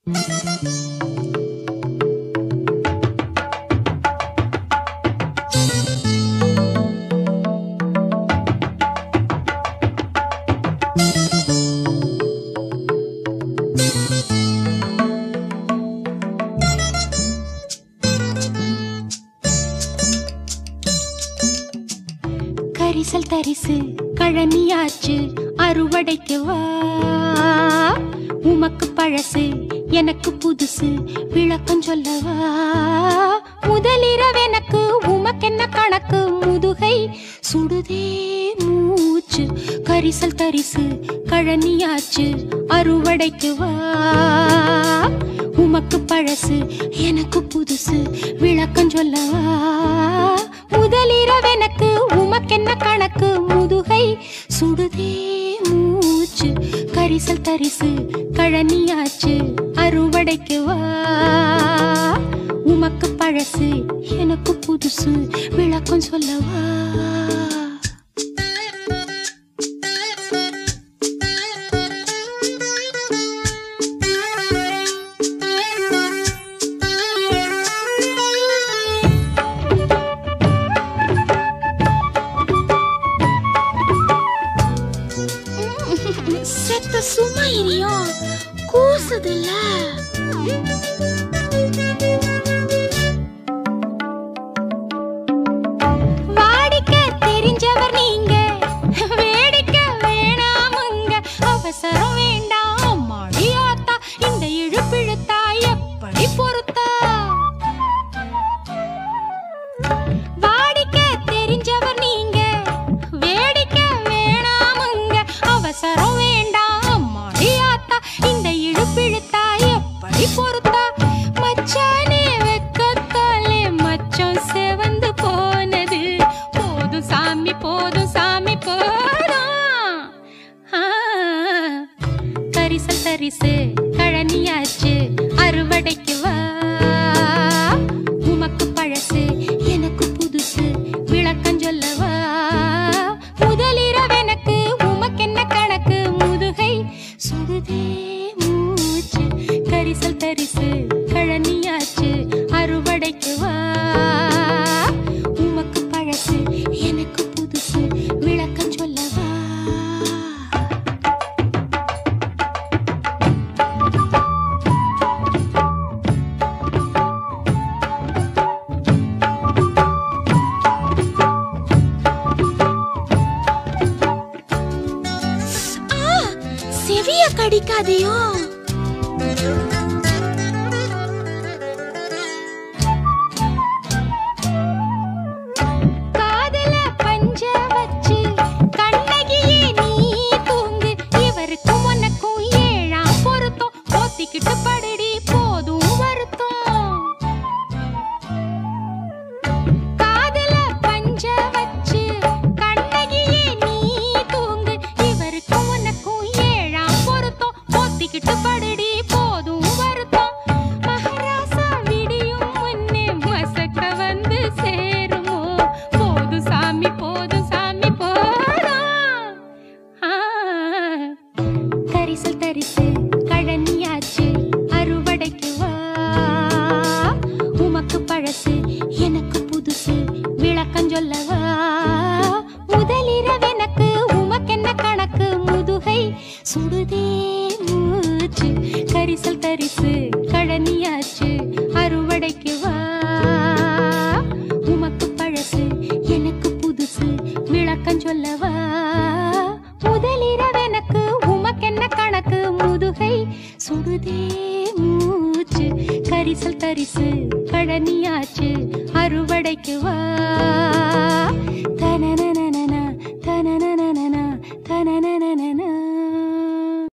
கரிசல் தரிசு கழனியாச்சு அறுவடைக்கு வா உமக்கு பழசு எனக்கு புதுசு விளக்கம் சொல்லவா முதலிரவெனக்கு உமக்கென்ன கணக்கு முதுகை சுடுதே மூச்சு கரிசல் தரிசு கழனியாச்சு அறுவடைக்கு வா உமக்கு பழசு எனக்கு புதுசு விளக்கம் சொல்லவா முதலிரவெனக்கு உமக்கென்ன கணக்கு முதுகை சுடுதே மூச்சு கரிசல் தரிசு கழனியாச்சு அறுவடைக்கு வா உமக்கு பழசு எனக்கு புதுசு விளக்கம் சொல்லவா செத்த சும்மா இரியும் கூசுதுல்ல வாடிக்க தெரிஞ்சவர் நீங்க வேடிக்க வேணாமுங்க அவசரம் வேண்டாம் மடியாத்தா இந்த இழுப்பிழுத்தா எப்படி பொறுத்தா வாடிக்க தெரிஞ்சவர் நீங்க வேடிக்க வேணாமுங்க அவசரம் வேண்டாம் மடியாத்தா இந்த இழுப்பிழுத்தா எப்படி பொறுத்தா மச்சானே வெக்கத்தாலே மச்சம் செவந்து போனது போதும் சாமி போதும் சாமி போதும் ஆ, கரிசல் தரிசு கழனியாச்சு அறுவடைக்கு வா உமக்கு பழசு எனக்கு புதுசு விளக்கம் சொல்லவா முதலிரவெனக்கு உமக்கென்ன கணக்கு முதுகை சுடுதே மூச்சு கரிசல் தரிசு கழனியாச்சு அறுவடைக்கு வா உமக்கு பழசு எனக்கு புதுசு விளக்கம் சொல்லவா ஆ, செவிய கடிக்காதையோ காதல பஞ்ச வச்சு கண்ணகியே நீ தூங்கு இவருக்கும் உனக்கும் ஏழாம் பொருத்தம் போத்திக்கிட்டு படுடி போதும் வருத்தம் காதல பஞ்ச வச்சு கண்ணகியே நீ தூங்கு இவருக்கும் உனக்கும் ஏழாம் பொருத்தம் போத்திக்கிட்டு படுடி போதும் வருத்தம் மகாராசா விடியும் முன்னே மசக்க வந்து சேருமோ போதும் சாமி போதும் சாமி போதும் ஆ கரிசல் தரிசு கழனியாச்சு அறுவடைக்கு வா உமக்கு பழசு எனக்கு புதுசு விளக்கம் சொல்லவா முதலிரவெனக்கு உமக்கென்ன கணக்கு முதுகை சுடுதே மூச்சு கரிசல் தரிசு கழனியாச்சு அறுவடைக்கு வா உமக்கு பழசு எனக்கு புதுசு விளக்கம் சொல்லவா முதலிரவெனக்கு உமக்கென்ன கணக்கு முதுகை சுடுதே மூச்சு கரிசல் தரிசு கழனியாச்சு அறுவடைக்கு வா